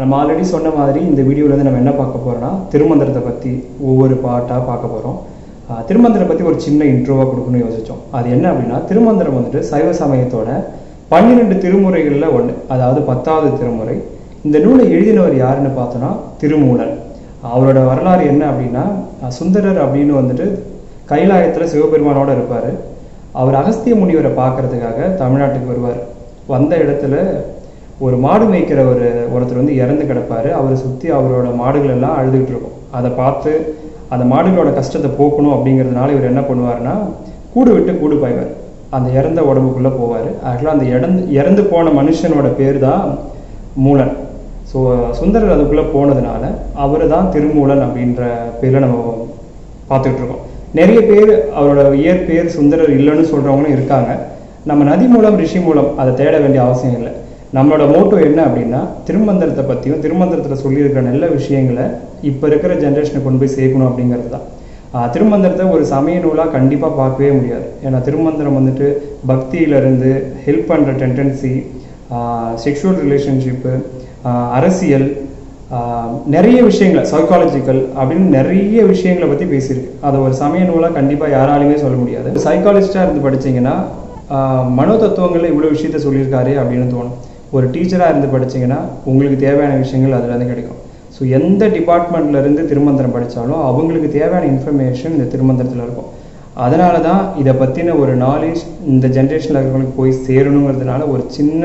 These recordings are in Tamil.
நம்ம ஆல்ரெடி சொன்ன மாதிரி இந்த வீடியோவில் வந்து நம்ம என்ன பார்க்க போகிறோம்னா திருமந்திரத்தை பற்றி ஒவ்வொரு பாட்டாக பார்க்க போகிறோம் திருமந்திரம் பற்றி ஒரு சின்ன இன்ட்ரோவாக கொடுக்கணும்னு யோசித்தோம் அது என்ன அப்படின்னா திருமந்திரம் வந்துட்டு சைவ சமயத்தோட பன்னிரெண்டு திருமுறைகளில் ஒன்று அதாவது பத்தாவது திருமுறை இந்த நூலை எழுதினவர் யாருன்னு பார்த்தோன்னா திருமூலன் அவரோட வரலாறு என்ன அப்படின்னா அஹ் சுந்தரர் அப்படின்னு வந்துட்டு கைலாயத்தில் சிவபெருமானோட இருப்பார் அவர் அகஸ்திய முனிவரை பார்க்கறதுக்காக தமிழ்நாட்டுக்கு வருவார் வந்த இடத்துல ஒரு மாடு மேய்க்கிற ஒரு ஒருத்தர் வந்து இறந்து கிடப்பாரு அவரை சுற்றி அவரோட மாடுகள் எல்லாம் அழுதுகிட்டு இருக்கும் அதை பார்த்து அந்த மாடுகளோட கஷ்டத்தை போக்கணும் அப்படிங்கிறதுனால இவர் என்ன பண்ணுவாருன்னா கூடு விட்டு கூடு பாய்வார் அந்த இறந்த உடம்புக்குள்ளே போவார் ஆக்சுவலாக அந்த இறந்து இறந்து போன மனுஷனோட பேர் தான் மூலன் ஸோ சுந்தரர் அதுக்குள்ளே போனதுனால அவர் தான் திருமூலன் அப்படின்ற பேரில் நம்ம பார்த்துக்கிட்டு இருக்கோம் நிறைய பேர் அவரோட இயற்பெயர் சுந்தரர் இல்லைன்னு சொல்கிறவங்களும் இருக்காங்க நம்ம நதி மூலம் ரிஷி மூலம் அதை தேட வேண்டிய அவசியம் இல்லை நம்மளோட மோட்டோ என்ன அப்படின்னா திருமந்திரத்தை பற்றியும் திருமந்திரத்தில் சொல்லியிருக்கிற நல்ல விஷயங்களை இப்போ இருக்கிற ஜென்ரேஷனுக்கு கொண்டு போய் சேர்க்கணும் அப்படிங்கிறது தான் ஆஹ் திருமந்திரத்தை ஒரு சமய நூலாக கண்டிப்பாக பார்க்கவே முடியாது ஏன்னா திருமந்திரம் வந்துட்டு பக்தியிலிருந்து ஹெல்ப் பண்ணுற டெண்டன்சி செக்ஷுவல் ரிலேஷன்ஷிப்பு அரசியல் ஆஹ் நிறைய விஷயங்கள் சைக்காலஜிக்கல் அப்படின்னு நிறைய விஷயங்களை பற்றி பேசியிருக்கு அதை ஒரு சமய நூலாக கண்டிப்பாக யாராலையுமே சொல்ல முடியாது சைக்காலஜிஸ்டாக இருந்து படிச்சீங்கன்னா ஆஹ் மனோ தத்துவங்களில் இவ்வளோ விஷயத்த சொல்லியிருக்காரு அப்படின்னு தோணும் ஒரு டீச்சராக இருந்து படிச்சீங்கன்னா உங்களுக்கு தேவையான விஷயங்கள் அதுலேருந்து கிடைக்கும் ஸோ எந்த டிபார்ட்மெண்ட்ல இருந்து திருமந்திரம் படித்தாலும் அவங்களுக்கு தேவையான இன்ஃபர்மேஷன் இந்த திருமந்திரத்தில் இருக்கும் அதனால தான் இதை பற்றின ஒரு நாலேஜ் இந்த ஜென்ரேஷனில் இருக்கிறவங்களுக்கு போய் சேரணுங்கிறதுனால ஒரு சின்ன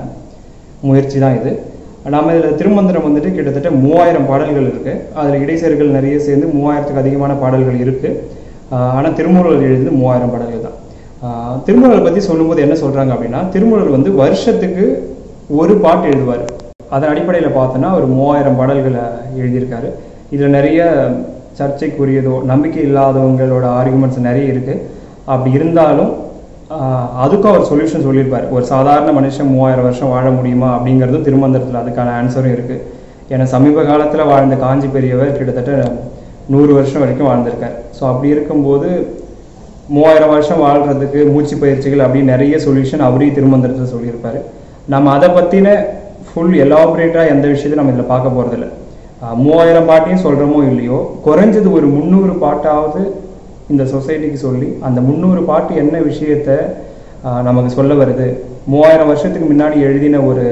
முயற்சி தான் இது நாம இதில் திருமந்திரம் வந்துட்டு கிட்டத்தட்ட மூவாயிரம் பாடல்கள் இருக்குது அதில் இடைச்சேர்கள் நிறைய சேர்ந்து மூவாயிரத்துக்கு அதிகமான பாடல்கள் இருக்குது ஆனால் திருமூலர் எழுதியது மூவாயிரம் பாடல்கள் தான் ஆஹ் திருமூலர் பற்றி சொல்லும்போது என்ன சொல்கிறாங்க அப்படின்னா திருமூலர் வந்து வருஷத்துக்கு ஒரு பாட்டு எழுதுவார் அதன் அடிப்படையில் பார்த்தோன்னா ஒரு மூவாயிரம் பாடல்களை எழுதியிருக்காரு இதில் நிறைய சர்ச்சைக்குரியதோ நம்பிக்கை இல்லாதவங்களோட ஆர்குமெண்ட்ஸ் நிறைய இருக்குது அப்படி இருந்தாலும் ஆஹ் அதுக்கும் அவர் சொல்யூஷன் சொல்லியிருப்பார் ஒரு சாதாரண மனுஷன் மூவாயிரம் வருஷம் வாழ முடியுமா அப்படிங்கிறதும் திருமந்திரத்தில் அதுக்கான ஆன்சரும் இருக்குது ஏன்னா சமீப காலத்தில் வாழ்ந்த காஞ்சி பெரியவர் கிட்டத்தட்ட நூறு வருஷம் வரைக்கும் வாழ்ந்திருக்கார் ஸோ அப்படி இருக்கும்போது மூவாயிரம் வருஷம் வாழ்கிறதுக்கு மூச்சு பயிற்சிகள் அப்படி நிறைய சொல்யூஷன் அவரே திருமந்திரத்தில் சொல்லியிருப்பாரு நம்ம அதை பற்றின ஃபுல் எலாபரேட்டாக எந்த விஷயத்தையும் நம்ம இதில் பார்க்க போகிறதில்ல மூவாயிரம் பாட்டையும் சொல்கிறோமோ இல்லையோ குறைஞ்சது ஒரு முந்நூறு பாட்டாவது இந்த சொசைட்டிக்கு சொல்லி அந்த முந்நூறு பாட்டு என்ன விஷயத்த ஆஹ், நமக்கு சொல்ல வருது மூவாயிரம் வருஷத்துக்கு முன்னாடி எழுதின ஒரு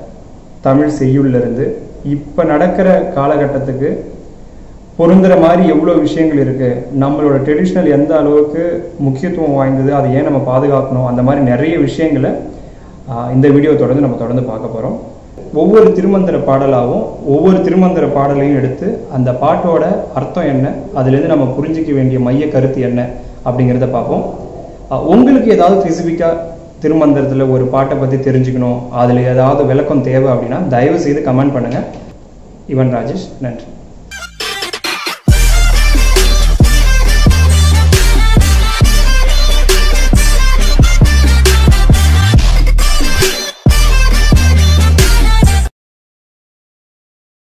தமிழ் செய்யுள்ல இருந்து இப்போ நடக்கிற காலகட்டத்துக்கு பொருந்துற மாதிரி எவ்வளோ விஷயங்கள் இருக்கு நம்மளோட ட்ரெடிஷ்னல் எந்த அளவுக்கு முக்கியத்துவம் வாய்ந்தது அதை ஏன் நம்ம பாதுகாக்கணும் அந்த மாதிரி நிறைய விஷயங்களை ஆஹ், இந்த வீடியோ தொடர்ந்து நம்ம தொடர்ந்து பார்க்க போகிறோம் ஒவ்வொரு திருமந்திர பாடலாகவும் ஒவ்வொரு திருமந்திர பாடலையும் எடுத்து அந்த பாட்டோட அர்த்தம் என்ன அதுலேருந்து நம்ம புரிஞ்சிக்க வேண்டிய மைய கருத்து என்ன அப்படிங்கிறத பார்ப்போம் ஆஹ், உங்களுக்கு ஏதாவது ஸ்பெசிஃபிக்காக திருமந்திரத்தில் ஒரு பாட்டை பற்றி தெரிஞ்சுக்கணும் அதில் ஏதாவது விளக்கம் தேவை அப்படின்னா தயவு செய்து கமெண்ட் பண்ணுங்கள் இவன் ராஜேஷ் நன்றி